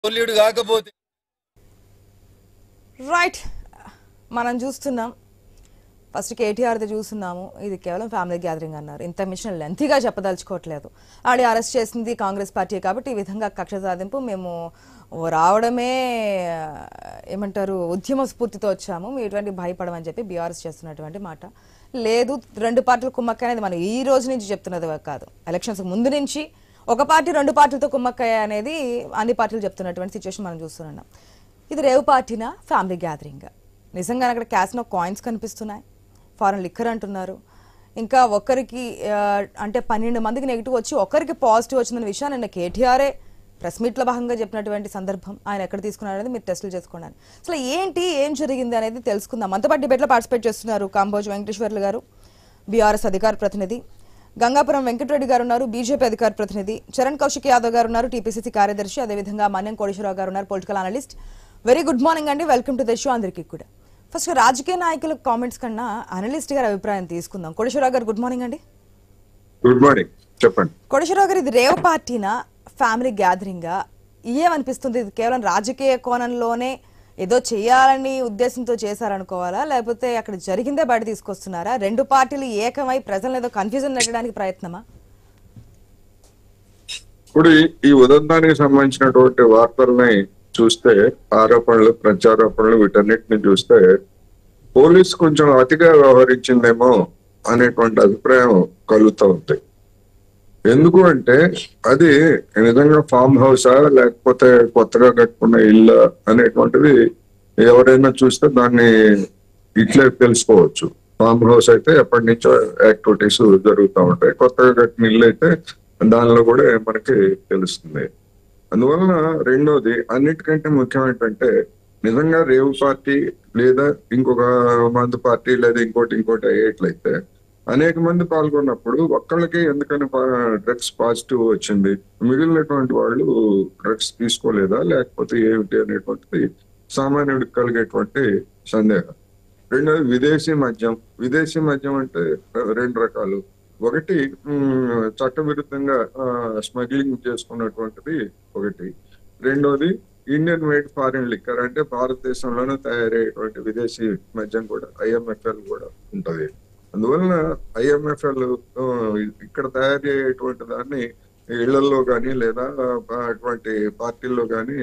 తోల్యుడు కాకపోతే రైట్ మనం చూస్తున్నాం ఫస్ట్ కేటీఆర్ది చూస్తున్నాము ఇది కేవలం ఫ్యామిలీ గ్యాదరింగ్ అన్నారు ఇంత మిషన్ లెంతీగా చెప్పదలుచుకోవట్లేదు ఆడి అరెస్ట్ చేసింది కాంగ్రెస్ పార్టీ కాబట్టి ఈ విధంగా కక్ష సాధింపు మేము రావడమే ఆ, ఏమంటారు ఉద్యమ స్ఫూర్తితో వచ్చాము మేము ఇటువంటి భయపడమని చెప్పి బీఆర్ఎస్ చేస్తున్నటువంటి మాట లేదు రెండు పార్టీలు కుమ్మక్క అనేది మనం ఈ రోజు నుంచి చెప్తున్నది కాదు ఎలక్షన్స్ ముందు నుంచి ఒక పార్టీ రెండు పార్టీలతో కుమ్మక్కయ్య అనేది అన్ని పార్టీలు చెప్తున్నటువంటి సిచ్యువేషన్ మనం చూస్తున్నాం ఇది రేవు పార్టీనా ఫ్యామిలీ గ్యాదరింగ్ నిజంగా అక్కడ క్యాసినో కాయిన్స్ కనిపిస్తున్నాయి ఫారెన్ లిక్కర్ అంటున్నారు ఇంకా ఒక్కరికి ఆ, అంటే పన్నెండు మందికి నెగిటివ్ వచ్చి ఒక్కరికి పాజిటివ్ వచ్చిందన్న విషయాన్ని నిన్న కేటీఆర్ఏ ప్రెస్ మీట్లో భాగంగా చెప్పినటువంటి సందర్భం ఆయన ఎక్కడ తీసుకున్నారు అనేది మీరు టెస్టులు చేసుకోండి అసలు ఏంటి ఏం జరిగింది అనేది తెలుసుకుందాం మనతో పాటు డిబేట్లో పార్టిసిపేట్ చేస్తున్నారు కాంబోజ్ వెంకటేశ్వర్లు గారు బీఆర్ఎస్ అధికార ప్రతినిధి గంగాపురం వెంకటరెడ్డి గారు ఉన్నారు బీజేపీ అధికార ప్రతినిధి చరణ్ కౌశిక్ యాదవ్ గారు ఉన్నారు టీపీసీసీ కార్యదర్శి అదేవిధంగా మన్యం కోటేశ్వరరావు గారు ఉన్నారు political analyst very good morning అండి వెల్కమ్ టు ద షో అందరికీ కూడా ఫస్ట్ రాజకీయ నాయకుల కామెంట్స్ కన్నా అనలిస్ట్ గారి అభిప్రాయం తీసుకుందాం కోటేశ్వరరావు గారు గుడ్ మార్నింగ్ అండి గుడ్ మార్నింగ్ చెప్పండి కోటేశ్వరరావు గారు ఇది రేవ్ పార్టీనా ఫ్యామిలీ గ్యాదరింగా ఏమనిపిస్తుంది ఇది కేవలం రాజకీయ కోణంలోనే ఏదో చేయాలని ఉద్దేశంతో చేశారనుకోవాలా లేకపోతే అక్కడ జరిగిందే బయట తీసుకొస్తున్నారా రెండు పార్టీలు ఏకమై ప్రజలను ఏదో కన్ఫ్యూజన్ పెట్టడానికి ప్రయత్నమా ఇప్పుడు ఈ- ఈ ఉదంతానికి సంబంధించినటువంటి వార్తల్ని చూస్తే ఆరోపణలు ప్రత్యారోపణలు వీటన్నిటిని చూస్తే పోలీస్ కొంచెం అతిగా వ్యవహరించిందేమో అనేటువంటి అభిప్రాయం కలుగుతూ ఉంది ఎందుకు అంటే అది నిజంగా ఫామ్ హౌసా లేకపోతే కొత్తగా కట్టుకున్న ఇల్లు అనేటువంటిది ఎవరైనా చూస్తే దాన్ని ఇట్లే తెలుసుకోవచ్చు ఫామ్ హౌస్ అయితే ఎప్పటి నుంచో యాక్టివిటీస్ జరుగుతూ ఉంటాయి కొత్తగా కట్టిన ఇల్లు అయితే దానిలో కూడా మనకి తెలుస్తుంది అందువలన రెండోది అన్నిటికంటే ముఖ్యం ఏంటంటే నిజంగా రేవు పార్టీ లేదా ఇంకొక మందు పార్టీ లేదా ఇంకోటి ఇంకోటి అయ్యేట్లయితే అనేక మంది పాల్గొన్నప్పుడు ఒక్కళ్ళకి ఎందుకని డ్రగ్స్ పాజిటివ్ వచ్చింది మిగిలినటువంటి వాళ్ళు డ్రగ్స్ తీసుకోలేదా లేకపోతే ఏమిటి అనేటువంటిది సామాన్యుడికి కలిగేటువంటి సందేహం రెండోది విదేశీ మద్యం విదేశీ మద్యం అంటే రెండు రకాలు ఒకటి మ్, చట్టవిరుద్ధంగా స్మగ్లింగ్ చేసుకున్నటువంటిది ఒకటి రెండోది ఇండియన్ మేడ్ ఫారిన్ లిక్కర్ అంటే భారతదేశంలోనే తయారయ్యేటువంటి విదేశీ మద్యం కూడా ఐఎంఎఫ్ఎల్ కూడా ఉంటది అందువలన ఐఎంఎఫ్ఎల్ ఇక్కడ తయారు అయ్యేటువంటి దాన్ని ఇళ్లలో కానీ లేదా ఆ, అటువంటి పార్టీల్లో కానీ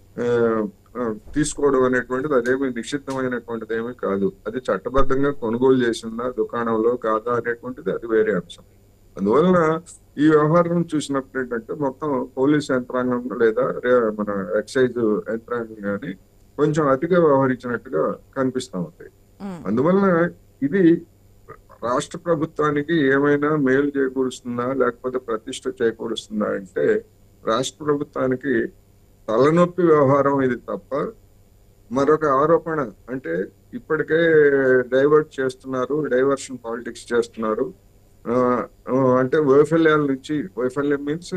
తీసుకోవడం అనేటువంటిది అదేమి నిషిద్ధమైనటువంటిది ఏమీ కాదు అది చట్టబద్ధంగా కొనుగోలు చేసిందా దుకాణంలో కాదా అనేటువంటిది అది వేరే అంశం అందువలన ఈ వ్యవహారం చూసినప్పుడు ఏంటంటే మొత్తం పోలీస్ యంత్రాంగం లేదా రే- మన ఎక్సైజ్ యంత్రాంగం కానీ కొంచెం అతిగా వ్యవహరించినట్టుగా కనిపిస్తా ఉంది మ్మ్. అందువలన ఇది రాష్ట్ర ప్రభుత్వానికి ఏమైనా మేలు చేకూరుస్తుందా లేకపోతే ప్రతిష్ట చేకూరుస్తుందా అంటే రాష్ట్ర ప్రభుత్వానికి తలనొప్పి వ్యవహారం ఇది తప్ప మరొక ఆరోపణ అంటే ఇప్పటికే డైవర్ట్ చేస్తున్నారు డైవర్షన్ పాలిటిక్స్ చేస్తున్నారు ఆ, ఆ, అంటే వైఫల్యాల నుంచి వైఫల్యం మీన్స్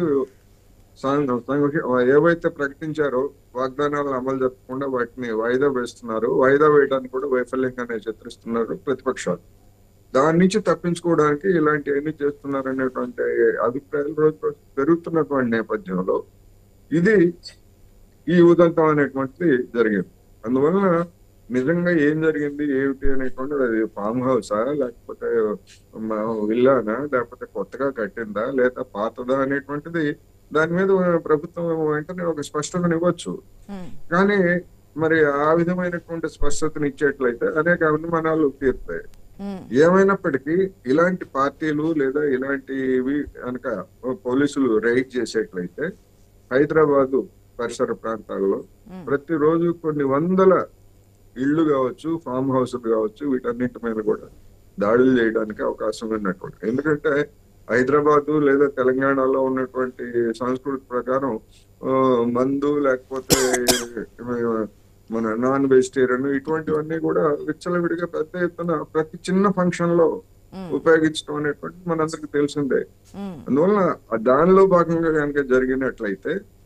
ఏవైతే ప్రకటించారో వాగ్దానాలను అమలు జరపకుండా వాటిని వాయిదా వేస్తున్నారు వాయిదా వేయడానికి కూడా వైఫల్యంగానే చిత్రిస్తున్నారు ప్రతిపక్షాలు దాని నుంచి తప్పించుకోవడానికి ఇలాంటివన్నీ చేస్తున్నారు అనేటువంటి అభిప్రాయాలు రోజు రోజు పెరుగుతున్నటువంటి నేపథ్యంలో ఇది ఈ ఉదంతం అనేటువంటిది జరిగింది అందువలన నిజంగా ఏం జరిగింది ఏమిటి అనేటువంటిది అది ఫామ్ హౌసా లేకపోతే మా విల్లానా లేకపోతే కొత్తగా కట్టిందా లేదా పాతదా అనేటువంటిది దాని మీద ప్రభుత్వం వెంటనే ఒక స్పష్టతను ఇవ్వచ్చు మ్మ్. కానీ మరి ఆ విధమైనటువంటి స్పష్టతను ఇచ్చేట్లయితే అనేక అనుమానాలు తీరుతాయి మ్మ్. ఏమైనప్పటికీ ఇలాంటి పార్టీలు లేదా ఇలాంటివి కనుక పోలీసులు రైడ్ చేసేట్లయితే హైదరాబాదు పరిసర ప్రాంతాల్లో మ్మ్. ప్రతిరోజు కొన్ని వందల ఇళ్ళు కావచ్చు ఫామ్ హౌస్లు కావచ్చు వీటన్నిటి మీద కూడా దాడులు చేయడానికి అవకాశం ఉన్నటువంటి ఎందుకంటే హైదరాబాదు లేదా తెలంగాణలో ఉన్నటువంటి సంస్కృతి ప్రకారం ఆ, మందు లేకపోతే ఆ, మన నాన్ వెజిటేరియన్ ఇటువంటివన్నీ కూడా విచ్చలవిడిగా పెద్ద ఎత్తున ప్రతి చిన్న ఫంక్షన్ లో మ్మ్. ఉపయోగించడం అనేటువంటి మనందరికి తెలిసిందే మ్మ్. అందువలన ఆ దానిలో భాగంగా కనుక జరిగినట్లయితే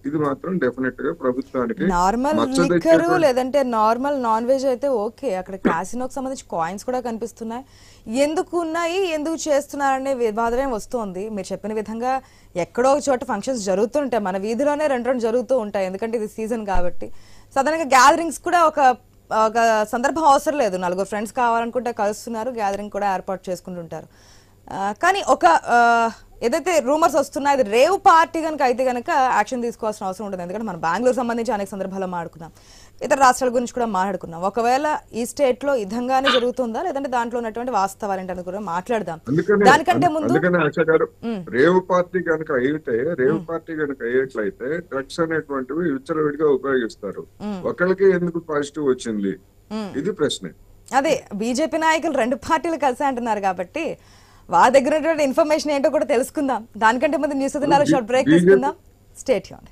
ఇది మాత్రం డెఫినెట్ గా ప్రభుత్వానికి నార్మల్ మచ్చ లిక్కరు తెచ్చేటువంటి- లేదంటే నార్మల్ నాన్ వెజ్ అయితే ఓకే అక్కడ క్యాసినోకి సంబంధించి కాయిన్స్ కూడా కనిపిస్తున్నాయి ఎందుకు ఉన్నాయి ఎందుకు చేస్తున్నారనే వివాదమే వస్తోంది మీరు చెప్పిన విధంగా ఎక్కడో ఒక చోట ఫంక్షన్స్ జరుగుతుంటాయి మన వీధిలోనే రెండు రెండు జరుగుతూ ఉంటాయి ఎందుకంటే ఇది సీజన్ కాబట్టి సాధారణంగా గ్యాదరింగ్స్ కూడా ఒక ఒక సందర్భం అవసరం లేదు నలుగురు ఫ్రెండ్స్ కావాలనుకుంటే కలుస్తున్నారు గ్యాదరింగ్ కూడా ఏర్పాటు చేసుకుంటుంటారు ఆ, కానీ ఒక ఆ, ఏదైతే రూమర్స్ వస్తున్నాయి అది రేవ్ పార్టీ కనుక అయితే కనుక యాక్షన్ తీసుకోవాల్సిన అవసరం ఉంటుంది ఎందుకంటే మనం బెంగళూరు సంబంధించి అనేక సందర్భాల్లో మాట్లాడుకున్నాం ఇతర రాష్ట్రాల గురించి కూడా మాట్లాడుకున్నాం ఒకవేళ ఈ స్టేట్ లో ఈ విధంగానే జరుగుతుందా లేదంటే దాంట్లో ఉన్నటువంటి వాస్తవాలు ఏంటని కూడా మాట్లాడదాం అందుకనే దానికంటే ముందు అందుకనే ఆశ గారు రేవ్ పార్టీ కనుక అయితే రేవ్ పార్టీ కనుక అయ్యేట్లయితే డ్రగ్స్ అనేటువంటివి విచ్చలవిడిగా ఉపయోగిస్తారు ఒకరికి ఎందుకు పాజిటివ్ వచ్చింది ఇది ప్రశ్న అదే బీజేపీ నాయకులు రెండు పార్టీలు కలిసి అంటున్నారు కాబట్టి వాళ్ళ దగ్గర ఉన్నటువంటి ఇన్ఫర్మేషన్ ఏంటో కూడా తెలుసుకుందాం దానికంటే ముందు న్యూస్ షార్ట్ బ్రేక్ BJP తీసుకుందాం స్టేట్ యూన్